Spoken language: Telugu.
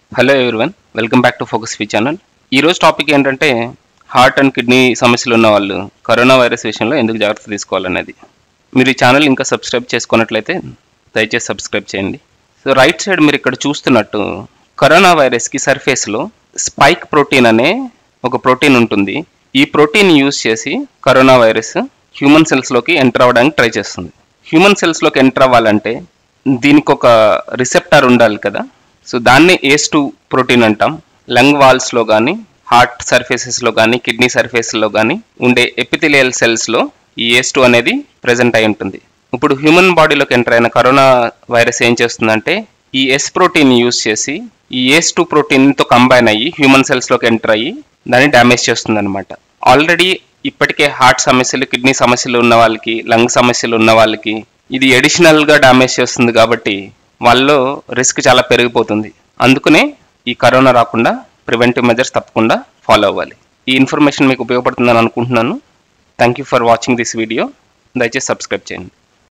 hello everyone welcome back to focus fee channel ఈరోజు టాపిక్ ఏంటంటే హార్ట్ అండ్ కిడ్నీ సమస్యలు ఉన్న వాళ్ళు కరోనా వైరస్ విషయంలో ఎందుకు జాగ్రత్త తీసుకోవాలనేది మీరు ఈ ఛానల్ ఇంకా సబ్స్క్రైబ్ చేసుకున్నట్లయితే దయచేసి సబ్స్క్రైబ్ చేయండి సో రైట్ సైడ్ మీరు ఇక్కడ చూస్తున్నట్టు కరోనా వైరస్కి సర్ఫేస్లో స్పైక్ ప్రోటీన్ అనే ఒక ప్రోటీన్ ఉంటుంది ఈ ప్రోటీన్ యూజ్ చేసి కరోనా వైరస్ హ్యూమన్ సెల్స్లోకి ఎంటర్ అవ్వడానికి ట్రై చేస్తుంది హ్యూమన్ సెల్స్లోకి ఎంటర్ అవ్వాలంటే దీనికి ఒక రిసెప్టర్ ఉండాలి కదా సో దాన్ని ఏస్ టూ ప్రోటీన్ అంటాం లంగ్ వాల్స్లో కానీ హార్ట్ సర్ఫేసెస్లో కానీ కిడ్నీ సర్ఫేస్లో కానీ ఉండే ఎపిథిలియల్ సెల్స్లో ఈ ఏస్ టూ అనేది ప్రజెంట్ అయి ఉంటుంది ఇప్పుడు హ్యూమన్ బాడీలోకి ఎంటర్ అయిన కరోనా వైరస్ ఏం చేస్తుందంటే ఈ ఎస్ ప్రోటీన్ యూజ్ చేసి ఈ ఏస్ టూ ప్రోటీన్తో కంబైన్ అయ్యి హ్యూమన్ సెల్స్లోకి ఎంటర్ అయ్యి దాన్ని డ్యామేజ్ చేస్తుంది అనమాట ఆల్రెడీ ఇప్పటికే హార్ట్ సమస్యలు కిడ్నీ సమస్యలు ఉన్న వాళ్ళకి లంగ్ సమస్యలు ఉన్న వాళ్ళకి ఇది అడిషనల్గా డ్యామేజ్ చేస్తుంది కాబట్టి వాళ్ళలో రిస్క్ చాలా పెరిగిపోతుంది అందుకనే ఈ కరోనా రాకుండా ప్రివెంటివ్ మెజర్స్ తప్పకుండా ఫాలో అవ్వాలి ఈ ఇన్ఫర్మేషన్ మీకు ఉపయోగపడుతుందని అనుకుంటున్నాను thank you for watching this video దయచేసి సబ్స్క్రైబ్ చేయండి